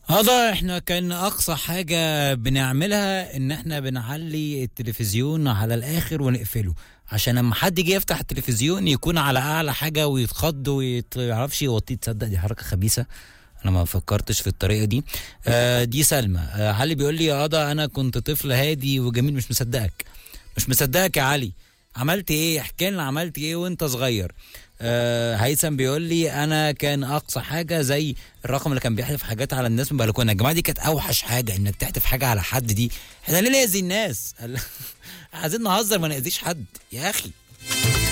هذا احنا كان اقصى حاجة بنعملها ان احنا بنعلي التلفزيون على الاخر ونقفله عشان لما حد يجي يفتح التلفزيون يكون على اعلى حاجة ويتخض ويعرفش يوطيه تصدق دي حركة خبيثة انا ما فكرتش في الطريقة دي آه دي سلمى آه علي بيقول لي يا قضا انا كنت طفل هادي وجميل مش مصدقك مش مصدقك يا علي عملت ايه احكي لنا عملت ايه وانت صغير آه هيثم بيقول لي انا كان اقصى حاجه زي الرقم اللي كان بيحذف حاجات على الناس من البلكونه يا جماعه دي كانت اوحش حاجه انك تحذف حاجه على حد دي احنا ليه ناذي الناس عايزين نهزر ما ناذيش حد يا اخي